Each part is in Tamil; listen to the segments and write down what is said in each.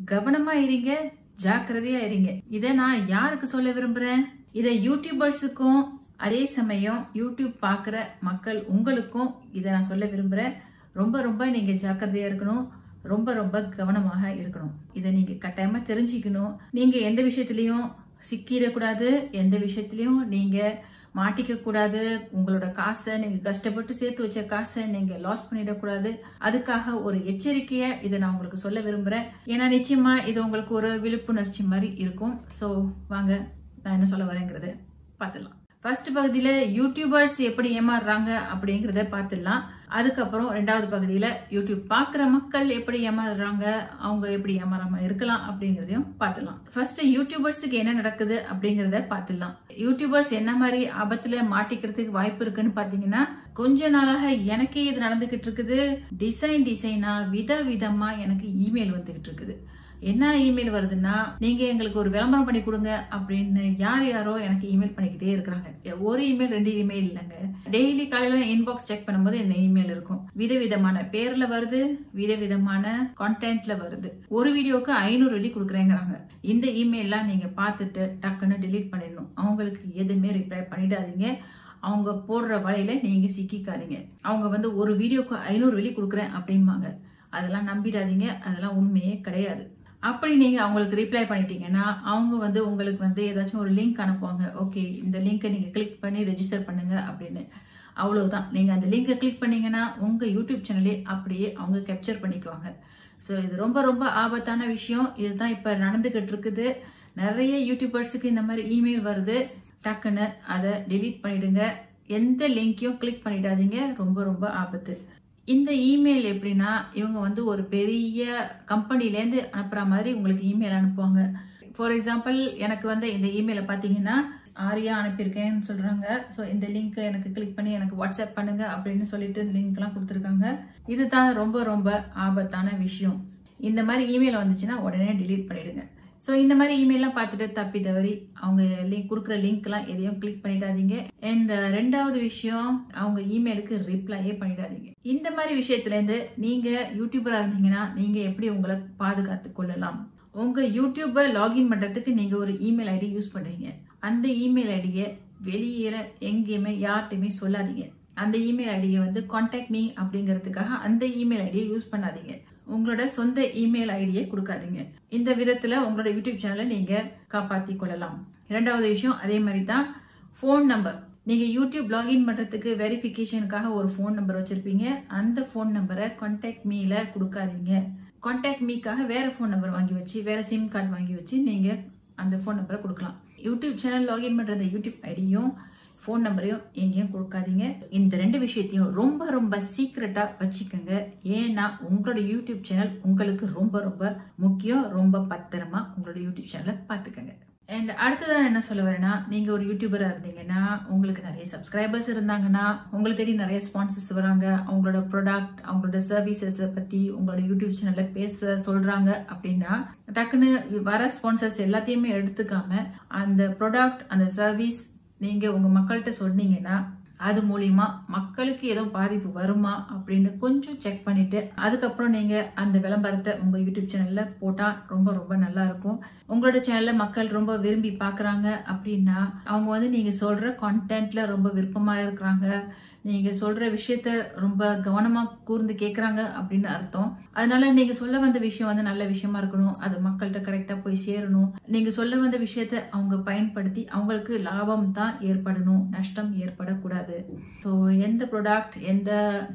கவனமா இருங்க ஜாக்கிரதையா இருங்க இதை நான் யாருக்கு சொல்ல விரும்புறேன் இதை யூடியூபர்ஸுக்கும் அதே சமயம் யூடியூப் பார்க்குற மக்கள் உங்களுக்கும் இதை நான் சொல்ல விரும்புறேன் ரொம்ப ரொம்ப நீங்க ஜாக்கிரதையா இருக்கணும் ரொம்ப ரொம்ப கவனமாக இருக்கணும் இதை நீங்க கட்டாயமா தெரிஞ்சுக்கணும் நீங்க எந்த விஷயத்திலையும் சிக்கிடக்கூடாது எந்த விஷயத்திலையும் நீங்க மாட்டிக்க கூடாது உங்களோட காசை நீங்க கஷ்டப்பட்டு சேர்த்து வச்ச காசை நீங்க லாஸ் பண்ணிடக்கூடாது அதுக்காக ஒரு எச்சரிக்கையா இதை நான் உங்களுக்கு சொல்ல விரும்புறேன் ஏன்னா நிச்சயமா இது உங்களுக்கு ஒரு விழிப்புணர்ச்சி மாதிரி இருக்கும் ஸோ வாங்க நான் என்ன சொல்ல வரேங்கிறது பார்த்துடலாம் ஃபர்ஸ்ட் பகுதியில யூடியூபர்ஸ் எப்படி ஏமாறுறாங்க அப்படிங்கறத பார்த்துடலாம் அதுக்கப்புறம் ரெண்டாவது பகுதியில யூடியூப் பார்க்குற மக்கள் எப்படி ஏமாறுறாங்க அவங்க எப்படி ஏமாறாம இருக்கலாம் அப்படிங்கறதையும் பார்த்துடலாம் ஃபர்ஸ்ட் யூடியூபர்ஸுக்கு என்ன நடக்குது அப்படிங்கறத பார்த்துடலாம் யூடியூபர்ஸ் என்ன மாதிரி ஆபத்துல மாட்டிக்கிறதுக்கு வாய்ப்பு இருக்குன்னு பாத்தீங்கன்னா கொஞ்ச நாளாக எனக்கே இது நடந்துகிட்டு இருக்குது டிசைன் டிசைனா வித விதமா எனக்கு இமெயில் வந்துகிட்டு இருக்குது என்ன இமெயில் வருதுன்னா நீங்க எங்களுக்கு ஒரு விளம்பரம் பண்ணி கொடுங்க அப்படின்னு யார் யாரோ எனக்கு இமெயில் பண்ணிக்கிட்டே இருக்கிறாங்க ஒரு இமெயில் ரெண்டு இமெயில் இல்லைங்க டெய்லி காலையில இன்பாக்ஸ் செக் பண்ணும்போது இந்த இமெயில் இருக்கும் விதவிதமான பேர்ல வருது விதவிதமான கான்டென்ட்ல வருது ஒரு வீடியோக்கு ஐநூறு வெள்ளி கொடுக்குறேங்கிறாங்க இந்த இமெயில்லாம் நீங்க பார்த்துட்டு டக்குன்னு delete பண்ணிடணும் அவங்களுக்கு எதுவுமே ரிப்ளை பண்ணிடாதீங்க அவங்க போடுற வலையில நீங்க சிக்கிக்காதீங்க அவங்க வந்து ஒரு வீடியோக்கு ஐநூறு வெள்ளி கொடுக்குறேன் அப்படிம்பாங்க அதெல்லாம் நம்பிடாதீங்க அதெல்லாம் உண்மையே கிடையாது அப்படி நீங்க அவங்களுக்கு ரிப்ளை பண்ணிட்டீங்கன்னா அவங்க வந்து உங்களுக்கு வந்து ஏதாச்சும் ஒரு லிங்க் அனுப்புவாங்க ஓகே இந்த லிங்கை நீங்க கிளிக் பண்ணி ரெஜிஸ்டர் பண்ணுங்க அப்படின்னு அவ்வளவுதான் நீங்க அந்த லிங்கை கிளிக் பண்ணீங்கன்னா உங்க யூடியூப் சேனலே அப்படியே அவங்க கேப்சர் பண்ணிக்குவாங்க ஸோ இது ரொம்ப ரொம்ப ஆபத்தான விஷயம் இதுதான் இப்ப நடந்துகிட்டு இருக்குது நிறைய யூடியூபர்ஸுக்கு இந்த மாதிரி இமெயில் வருது டக்குன்னு அதை delete பண்ணிடுங்க எந்த லிங்கையும் கிளிக் பண்ணிடாதீங்க ரொம்ப ரொம்ப ஆபத்து இந்த இமெயில் எப்படின்னா இவங்க வந்து ஒரு பெரிய கம்பெனிலேருந்து அனுப்புற மாதிரி உங்களுக்கு இமெயில் அனுப்புவாங்க ஃபார் எக்ஸாம்பிள் எனக்கு வந்து இந்த இமெயிலை பார்த்தீங்கன்னா ஆரியா அனுப்பியிருக்கேன்னு சொல்றாங்க ஸோ இந்த லிங்க் எனக்கு கிளிக் பண்ணி எனக்கு வாட்ஸ்அப் பண்ணுங்க அப்படின்னு சொல்லிட்டு இந்த லிங்க்லாம் கொடுத்துருக்காங்க இதுதான் ரொம்ப ரொம்ப ஆபத்தான விஷயம் இந்த மாதிரி இமெயில் வந்துச்சுன்னா உடனே delete பண்ணிடுங்க ஸோ இந்த மாதிரி இமெயிலாம் பார்த்துட்டு தப்பி தவறி அவங்க லிங்க் கொடுக்குற லிங்க்லாம் எதையும் கிளிக் பண்ணிடாதீங்க அண்ட் ரெண்டாவது விஷயம் அவங்க இமெயிலுக்கு ரிப்ளையே பண்ணிடாதீங்க இந்த மாதிரி விஷயத்துலேருந்து நீங்க யூடியூபரா இருந்தீங்கன்னா நீங்க எப்படி உங்களை பாதுகாத்து கொள்ளலாம் உங்க யூடியூபை லாகின் பண்றதுக்கு நீங்க ஒரு இமெயில் ஐடி யூஸ் பண்ணுவீங்க அந்த இமெயில் ஐடியை வெளியேற எங்கேயுமே யார்கிட்டயுமே சொல்லாதீங்க அந்த இமெயில் ஐடியை வந்து கான்டாக்ட் மீ அப்படிங்கிறதுக்காக அந்த இமெயில் ஐடியை யூஸ் பண்ணாதீங்க உங்களோட சொந்த இமெயில் ஐடியை கொடுக்காதீங்க இந்த விதத்துல உங்களோட யூடியூப் சேனலை நீங்க காப்பாத்தி கொள்ளலாம் இரண்டாவது விஷயம் அதே மாதிரி தான் ஃபோன் நம்பர் நீங்க யூடியூப் லாகின் பண்றதுக்கு வெரிஃபிகேஷனுக்காக ஒரு ஃபோன் நம்பர் வச்சிருப்பீங்க அந்த ஃபோன் நம்பரை கான்டாக்ட் மீல கொடுக்காதீங்க கான்டாக்ட் மீக்காக வேற ஃபோன் நம்பர் வாங்கி வச்சு வேற சிம் கார்டு வாங்கி வச்சு நீங்க அந்த ஃபோன் நம்பரை கொடுக்கலாம் யூடியூப் சேனல் லாகின் பண்ற அந்த யூடியூப் ஐடியும் ஃபோன் நம்பரையும் எங்கேயும் கொடுக்காதீங்க இந்த ரெண்டு விஷயத்தையும் ரொம்ப ரொம்ப சீக்ரெட்டா வச்சுக்கோங்க ஏன்னா உங்களோட யூடியூப் சேனல் உங்களுக்கு ரொம்ப ரொம்ப முக்கியம் ரொம்ப பத்திரமா உங்களோட யூடியூப் சேனலை பார்த்துக்கோங்க அண்ட் அடுத்ததான் என்ன சொல்ல வரேன்னா நீங்க ஒரு யூடியூபரா இருந்தீங்கன்னா உங்களுக்கு நிறைய சப்ஸ்கிரைபர்ஸ் இருந்தாங்கன்னா உங்களை தேடி நிறைய ஸ்பான்சர்ஸ் வராங்க அவங்களோட ப்ராடக்ட் அவங்களோட சர்வீசஸ் பத்தி உங்களோட யூடியூப் சேனல்ல பேச சொல்றாங்க அப்படின்னா டக்குன்னு வர ஸ்பான்சர்ஸ் எல்லாத்தையுமே எடுத்துக்காம அந்த ப்ராடக்ட் அந்த சர்வீஸ் நீங்க உங்க மக்கள்கிட்ட சொன்னீங்கன்னா அது மூலியமா மக்களுக்கு ஏதோ பாதிப்பு வருமா அப்படின்னு கொஞ்சம் செக் பண்ணிட்டு அதுக்கப்புறம் நீங்க அந்த விளம்பரத்தை உங்க யூடியூப் சேனல்ல போட்டா ரொம்ப ரொம்ப நல்லா இருக்கும் உங்களோட சேனல்ல மக்கள் ரொம்ப விரும்பி பாக்குறாங்க அப்படின்னா அவங்க வந்து நீங்க சொல்ற கான்டென்ட்ல ரொம்ப விருப்பமா இருக்கிறாங்க நீங்க சொல்ற விஷயத்த ரொம்ப கவனமா கூர்ந்து கேக்குறாங்க அப்படின்னு அர்த்தம் அதனால நீங்க சொல்ல வந்த விஷயம் வந்து நல்ல விஷயமா இருக்கணும் அது மக்கள்கிட்ட கரெக்டா போய் சேரணும் நீங்க சொல்ல வந்த விஷயத்த அவங்க பயன்படுத்தி அவங்களுக்கு லாபம் தான் ஏற்படணும் நஷ்டம் ஏற்படக்கூடாது ஸோ எந்த ப்ராடக்ட் எந்த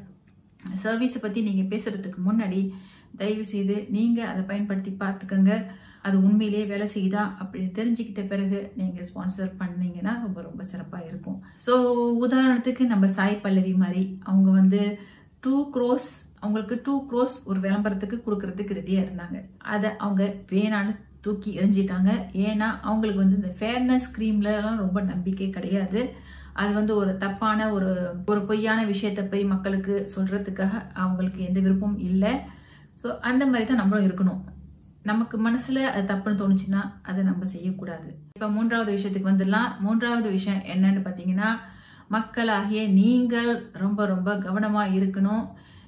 சர்வீஸை பத்தி நீங்க பேசுறதுக்கு முன்னாடி தயவு செய்து நீங்க அதை பயன்படுத்தி பார்த்துக்கோங்க அது உண்மையிலேயே வேலை செய்யுதா அப்படின்னு தெரிஞ்சுக்கிட்ட பிறகு நீங்க ஸ்பான்சர் பண்ணீங்கன்னா ரொம்ப ரொம்ப சிறப்பா இருக்கும் ஸோ உதாரணத்துக்கு நம்ம சாய் பல்லவி மாதிரி அவங்க வந்து டூ க்ரோஸ் அவங்களுக்கு டூ க்ரோஸ் ஒரு விளம்பரத்துக்கு கொடுக்கறதுக்கு ரெடியா இருந்தாங்க அதை அவங்க வேணான்னு தூக்கி எறிஞ்சிட்டாங்க ஏன்னா அவங்களுக்கு வந்து இந்த ஃபேர்னஸ் கிரீம்லலாம் ரொம்ப நம்பிக்கை கிடையாது அது வந்து ஒரு தப்பான ஒரு ஒரு பொய்யான விஷயத்த போய் மக்களுக்கு சொல்றதுக்காக அவங்களுக்கு எந்த விருப்பமும் இல்லை ஸோ அந்த மாதிரி தான் நம்மளும் இருக்கணும் நமக்கு மனசுல அது தப்புன்னு தோணுச்சுன்னா அதை நம்ம செய்யக்கூடாது இப்ப மூன்றாவது விஷயத்துக்கு வந்துடலாம் மூன்றாவது விஷயம் என்னன்னு பாத்தீங்கன்னா மக்களாகிய நீங்கள் ரொம்ப ரொம்ப கவனமா இருக்கணும்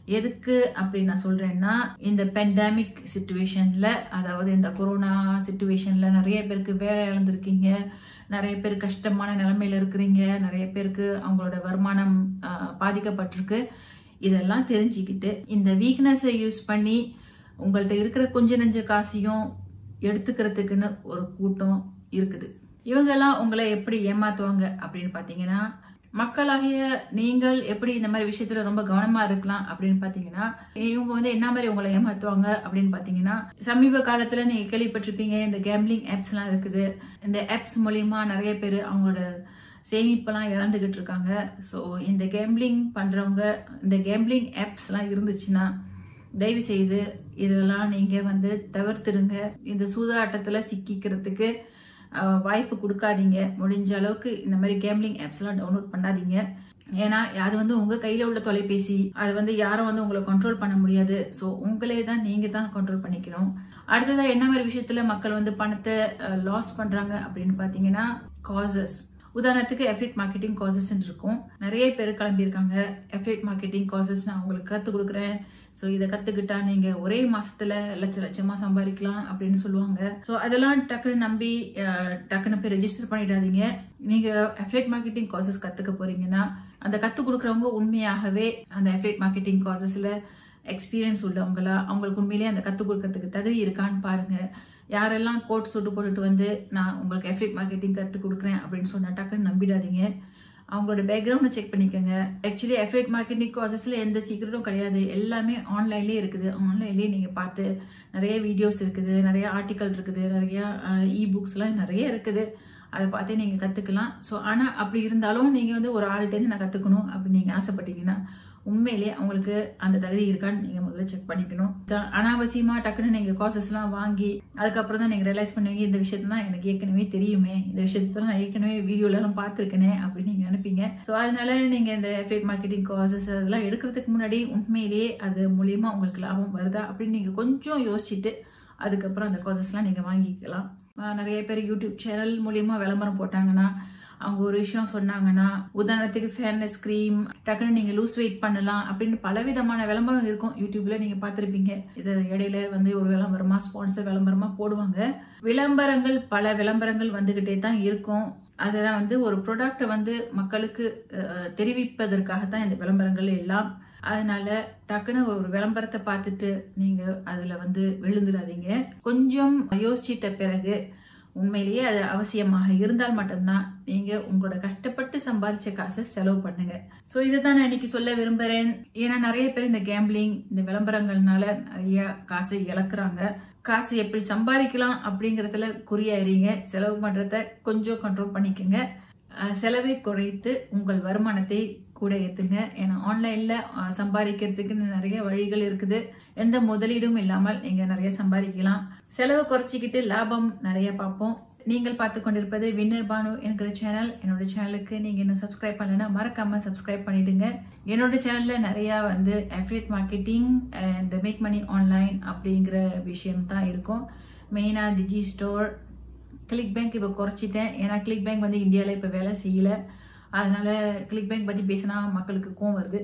எதுக்கு அப்படின்னு நான் சொல்றேன்னா இந்த பெண்டமிக் சுச்சுவேஷன்ல அதாவது இந்த கொரோனா சுச்சுவேஷன்ல நிறைய பேருக்கு வேலை இழந்திருக்கீங்க நிறைய பேர் கஷ்டமான நிலைமையில இருக்கிறீங்க நிறைய பேருக்கு அவங்களோட வருமானம் ஆஹ், பாதிக்கப்பட்டிருக்கு இதெல்லாம் தெரிஞ்சுக்கிட்டு இந்த வீக்னஸை யூஸ் பண்ணி உங்கள்ட்ட இருக்கிற கொஞ்ச நெஞ்ச காசையும் எடுத்துக்கிறதுக்குன்னு ஒரு கூட்டம் இருக்குது இவங்கெல்லாம் உங்களை எப்படி ஏமாத்துவாங்க அப்படின்னு பார்த்தீங்கன்னா மக்களாகிய நீங்கள் எப்படி இந்த மாதிரி விஷயத்துல ரொம்ப கவனமா இருக்கலாம் அப்படின்னு பாத்தீங்கன்னா இவங்க வந்து என்ன மாதிரி உங்களை ஏமாத்துவாங்க அப்படின்னு பாத்தீங்கன்னா சமீப காலத்துல நீங்க கேள்விப்பட்டிருப்பீங்க இந்த கேம்லிங் ஆப்ஸ் எல்லாம் இருக்குது இந்த ஆப்ஸ் மூலியமா நிறைய பேர் அவங்களோட சேமிப்பெல்லாம் இழந்துகிட்டு இருக்காங்க ஸோ இந்த கேம்லிங் பண்றவங்க இந்த கேம்லிங் ஆப்ஸ்லாம் இருந்துச்சுன்னா தயவு செய்து இதெல்லாம் நீங்க வந்து தவிர்த்துடுங்க இந்த சூதாட்டத்துல சிக்கிக்கிறதுக்கு அஹ், வாய்ப்பு கொடுக்காதீங்க முடிஞ்ச அளவுக்கு இந்த மாதிரி கேம்லிங் ஆப்ஸ்லாம் டவுன்லோட் பண்ணாதீங்க ஏன்னா அது வந்து உங்க கையில உள்ள தொலைபேசி அது வந்து யாரும் வந்து உங்களை கண்ட்ரோல் பண்ண முடியாது ஸோ உங்களே தான் நீங்க தான் கண்ட்ரோல் பண்ணிக்கணும் அடுத்ததா என்ன மாதிரி விஷயத்துல மக்கள் வந்து பணத்தை லாஸ் பண்றாங்க அப்படின்னு பாத்தீங்கன்னா காசஸ் உதாரணத்துக்கு எஃபிட் மார்க்கெட்டிங் காசஸ் இருக்கும் நிறைய பேர் கிளம்பியிருக்காங்க எஃபிட் மார்க்கெட்டிங் காசஸ் நான் உங்களுக்கு கற்றுக் கொடுக்குறேன் ஸோ இதை கற்றுக்கிட்டா நீங்கள் ஒரே மாசத்துல லட்ச லட்சமாக சம்பாதிக்கலாம் அப்படின்னு சொல்லுவாங்க ஸோ அதெல்லாம் டக்குன்னு நம்பி அஹ், டக்குன்னு போய் ரெஜிஸ்டர் பண்ணிடாதீங்க நீங்கள் அஃபிலேட் மார்க்கெட்டிங் காசஸ் கற்றுக்க போறீங்கன்னா அந்த கற்றுக் கொடுக்குறவங்க உண்மையாகவே அந்த அஃபிலேட் மார்க்கெட்டிங் காசஸில் எக்ஸ்பீரியன்ஸ் உள்ளவங்களா அவங்களுக்கு உண்மையிலேயே அந்த கற்றுக் கொடுக்கறதுக்கு தகுதி இருக்கான்னு பாருங்க யாரெல்லாம் கோட் சுட்டு போட்டுட்டு வந்து நான் உங்களுக்கு எஃபிட் மார்க்கெட்டிங் கற்றுக் கொடுக்குறேன் அப்படின்னு சொன்னா டக்குன்னு நம்பிடாதீங்க அவங்களோட பேக்ரவுண்டை செக் பண்ணிக்கோங்க ஆக்சுவலி எஃபிட் மார்க்கெட்டிங் கோர்சஸில் எந்த சீக்கிரட்டும் கிடையாது எல்லாமே ஆன்லைன்லேயே இருக்குது ஆன்லைன்லேயே நீங்கள் பார்த்து நிறைய வீடியோஸ் இருக்குது நிறைய ஆர்டிக்கல் இருக்குது நிறைய இ புக்ஸ்லாம் நிறைய இருக்குது அதை பார்த்து நீங்கள் கற்றுக்கலாம் ஸோ ஆனால் அப்படி இருந்தாலும் நீங்கள் வந்து ஒரு ஆள்கிட்டேருந்து நான் கற்றுக்கணும் அப்படின்னு நீங்கள் ஆசைப்பட்டீங்கன்னா உண்மையிலேயே அவங்களுக்கு அந்த தகுதி இருக்கான்னு நீங்கள் முதல்ல செக் பண்ணிக்கணும் த- அனாவசியமா டக்குன்னு நீங்கள் கோர்சஸ்லாம் வாங்கி அதுக்கப்புறம் தான் நீங்கள் ரியலைஸ் பண்ணுவீங்க இந்த விஷயத்தான் எனக்கு ஏற்கனவே தெரியுமே இந்த விஷயத்தான் நான் ஏற்கனவே வீடியோலலாம் பார்த்துருக்கேனே அப்படின்னு நீங்கள் நினைப்பீங்க ஸோ அதனால நீங்கள் இந்த எஃபேட் மார்க்கெட்டிங் கோர்சஸ் அதெல்லாம் எடுக்கிறதுக்கு முன்னாடி உண்மையிலேயே அது மூலியமா உங்களுக்கு லாபம் வருதா அப்படின்னு நீங்கள் கொஞ்சம் யோசிச்சுட்டு அதுக்கப்புறம் அந்த கோர்சஸ்லாம் நீங்கள் வாங்கிக்கலாம் ஆஹ் நிறைய பேர் யூடியூப் சேனல் மூலியமா விளம்பரம் போட்டாங்கன்னா அவங்க ஒரு விஷயம் சொன்னாங்கன்னா உதாரணத்துக்கு ஃபேர்னஸ் க்ரீம் டக்குன்னு நீங்க லூஸ் வெயிட் பண்ணலாம் அப்படின்னு பலவிதமான விளம்பரம் இருக்கும் யூடியூப்ல நீங்க பார்த்திருப்பீங்க இது இடையில வந்து ஒரு விளம்பரமா ஸ்பான்சர் விளம்பரமா போடுவாங்க விளம்பரங்கள் பல விளம்பரங்கள் வந்துகிட்டே தான் இருக்கும் அதெல்லாம் வந்து ஒரு ப்ராடக்ட்டை வந்து மக்களுக்கு அஹ், தெரிவிப்பதற்காக தான் இந்த விளம்பரங்கள் எல்லாம் அதனால டக்குன்னு ஒரு விளம்பரத்தை பார்த்துட்டு நீங்க அதுல வந்து விழுந்துடாதீங்க கொஞ்சம் யோசிச்சிட்ட பிறகு உண்மையிலேயே அது அவசியமாக இருந்தால் மட்டும்தான் நீங்க உங்களோட கஷ்டப்பட்டு சம்பாதிச்ச காசை செலவு பண்ணுங்க ஸோ இதை தான் நான் இன்னைக்கு சொல்ல விரும்புறேன் ஏன்னா நிறைய பேர் இந்த கேம்பிளிங் இந்த விளம்பரங்கள்னால நிறைய காசை இழக்குறாங்க காசு எப்படி சம்பாதிக்கலாம் அப்படிங்கறதுல குறியாயிருங்க செலவு பண்றத கொஞ்சம் கண்ட்ரோல் பண்ணிக்கோங்க அஹ் செலவை குறைத்து உங்கள் வருமானத்தை கூட ஏத்துங்க ஏன்னா ஆன்லைன்ல அஹ், சம்பாதிக்கிறதுக்கு நிறைய வழிகள் இருக்குது எந்த முதலீடும் இல்லாமல் நீங்க நிறைய சம்பாதிக்கலாம் செலவை குறைச்சிக்கிட்டு லாபம் நிறைய பார்ப்போம் நீங்கள் பார்த்து கொண்டிருப்பது வின்னர் பானு என்கிற சேனல் என்னோட சேனலுக்கு நீங்க இன்னும் சப்ஸ்கிரைப் பண்ணலைன்னா மறக்காம சப்ஸ்கிரைப் பண்ணிடுங்க என்னோட சேனல்ல நிறைய வந்து affiliate marketing and make money online அப்படிங்கிற விஷயம் தான் இருக்கும் மெயினா டிஜி ஸ்டோர் கிளிக் பேங்க் இப்போ குறைச்சிட்டேன் ஏன்னா கிளிக் பேங்க் வந்து இந்தியாவில் இப்போ வேலை செய்யல அதனால கிளிக் பேங்க் பற்றி பேசினா மக்களுக்கு கோவம் வருது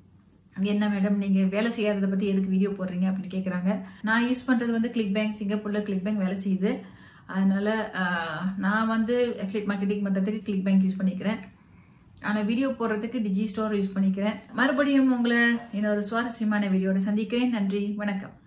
என்ன மேடம் நீங்க வேலை செய்யாததை பத்தி எதுக்கு வீடியோ போடுறீங்க அப்படின்னு கேக்குறாங்க நான் யூஸ் பண்றது வந்து கிளிக் பேங்க் சிங்கப்பூர்ல கிளிக் பேங்க் வேலை செய்யுது அதனால ஆஹ், நான் வந்து அஃபிலியேட் மார்க்கெட்டிங் பண்றதுக்கு கிளிக் பேங்க் யூஸ் பண்ணிக்கிறேன் ஆனா வீடியோ போடுறதுக்கு டிஜி ஸ்டோர் யூஸ் பண்ணிக்கிறேன் மறுபடியும் உங்களை இன்னொரு சுவாரஸ்யமான வீடியோட சந்திக்கிறேன் நன்றி வணக்கம்